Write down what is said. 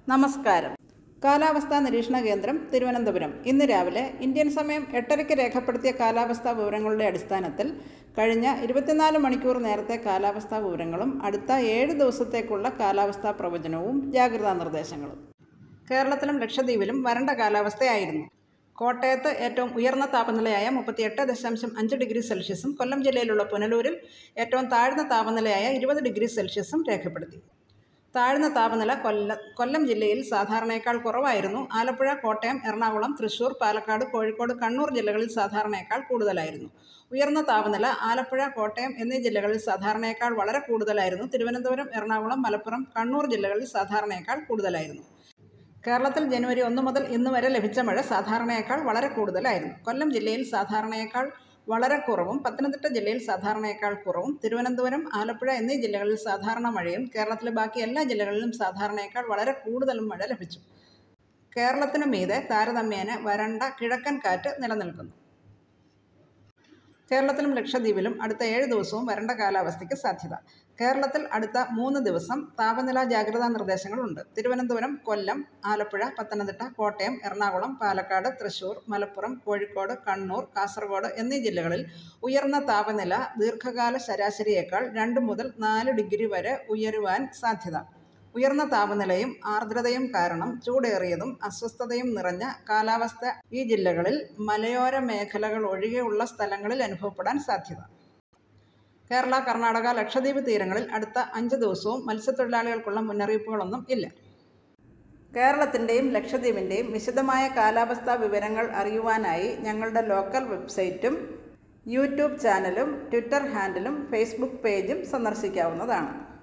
നമസ്കാരം കാലാവസ്ഥാ നിരീക്ഷണ കേന്ദ്രം തിരുവനന്തപുരം ഇന്ന് രാവിലെ ഇന്ത്യൻ സമയം എട്ടരയ്ക്ക് രേഖപ്പെടുത്തിയ കാലാവസ്ഥാ വിവരങ്ങളുടെ അടിസ്ഥാനത്തിൽ കഴിഞ്ഞ ഇരുപത്തിനാല് മണിക്കൂർ നേരത്തെ കാലാവസ്ഥാ വിവരങ്ങളും അടുത്ത ഏഴ് ദിവസത്തേക്കുള്ള കാലാവസ്ഥാ പ്രവചനവും ജാഗ്രതാ നിർദ്ദേശങ്ങളും കേരളത്തിലും ലക്ഷദ്വീപിലും വരണ്ട കാലാവസ്ഥയായിരുന്നു കോട്ടയത്ത് ഏറ്റവും ഉയർന്ന താപനിലയായ മുപ്പത്തിയെട്ട് ദശാംശം അഞ്ച് ഡിഗ്രി സെൽഷ്യസും കൊല്ലം ജില്ലയിലുള്ള പുനലൂരിൽ ഏറ്റവും താഴ്ന്ന താപനിലയായ ഇരുപത് ഡിഗ്രി സെൽഷ്യസും രേഖപ്പെടുത്തി താഴ്ന്ന താപനില കൊല്ല കൊല്ലം ജില്ലയിൽ സാധാരണയേക്കാൾ കുറവായിരുന്നു ആലപ്പുഴ കോട്ടയം എറണാകുളം തൃശൂർ പാലക്കാട് കോഴിക്കോട് കണ്ണൂർ ജില്ലകളിൽ സാധാരണയേക്കാൾ കൂടുതലായിരുന്നു ഉയർന്ന താപനില ആലപ്പുഴ കോട്ടയം എന്നീ ജില്ലകളിൽ സാധാരണയേക്കാൾ വളരെ കൂടുതലായിരുന്നു തിരുവനന്തപുരം എറണാകുളം മലപ്പുറം കണ്ണൂർ ജില്ലകളിൽ സാധാരണയേക്കാൾ കൂടുതലായിരുന്നു കേരളത്തിൽ ജനുവരി ഒന്ന് മുതൽ ഇന്ന് വരെ ലഭിച്ച മഴ സാധാരണയേക്കാൾ വളരെ കൂടുതലായിരുന്നു കൊല്ലം ജില്ലയിൽ സാധാരണയേക്കാൾ വളരെ കുറവും പത്തനംതിട്ട ജില്ലയിൽ സാധാരണയേക്കാൾ കുറവും തിരുവനന്തപുരം ആലപ്പുഴ എന്നീ ജില്ലകളിൽ സാധാരണ മഴയും കേരളത്തിലെ ബാക്കി എല്ലാ ജില്ലകളിലും സാധാരണയേക്കാൾ വളരെ കൂടുതലും മഴ ലഭിച്ചു കേരളത്തിനു മീതെ താരതമ്യേന വരണ്ട കിഴക്കൻ കാറ്റ് നിലനിൽക്കുന്നു കേരളത്തിലും ലക്ഷദ്വീപിലും അടുത്ത ഏഴ് ദിവസവും വരണ്ട കാലാവസ്ഥയ്ക്ക് സാധ്യത കേരളത്തിൽ അടുത്ത മൂന്ന് ദിവസം താപനില ജാഗ്രതാ നിർദ്ദേശങ്ങളുണ്ട് തിരുവനന്തപുരം കൊല്ലം ആലപ്പുഴ പത്തനംതിട്ട കോട്ടയം എറണാകുളം പാലക്കാട് തൃശൂർ മലപ്പുറം കോഴിക്കോട് കണ്ണൂർ കാസർഗോഡ് എന്നീ ജില്ലകളിൽ ഉയർന്ന താപനില ദീർഘകാല ശരാശരിയേക്കാൾ രണ്ട് മുതൽ നാല് ഡിഗ്രി വരെ ഉയരുവാൻ സാധ്യത ഉയർന്ന താപനിലയും ആർദ്രതയും കാരണം ചൂടേറിയതും അസ്വസ്ഥതയും നിറഞ്ഞ കാലാവസ്ഥ ഈ ജില്ലകളിൽ മലയോര മേഖലകൾ ഒഴികെയുള്ള സ്ഥലങ്ങളിൽ അനുഭവപ്പെടാൻ സാധ്യത കേരള കർണാടക ലക്ഷദ്വീപ് തീരങ്ങളിൽ അടുത്ത അഞ്ച് ദിവസവും മത്സ്യത്തൊഴിലാളികൾക്കുള്ള മുന്നറിയിപ്പുകളൊന്നും ഇല്ല കേരളത്തിൻ്റെയും ലക്ഷദ്വീപിൻ്റെയും വിശദമായ കാലാവസ്ഥാ വിവരങ്ങൾ അറിയുവാനായി ഞങ്ങളുടെ ലോക്കൽ വെബ്സൈറ്റും യൂട്യൂബ് ചാനലും ട്വിറ്റർ ഹാൻഡിലും ഫേസ്ബുക്ക് പേജും സന്ദർശിക്കാവുന്നതാണ്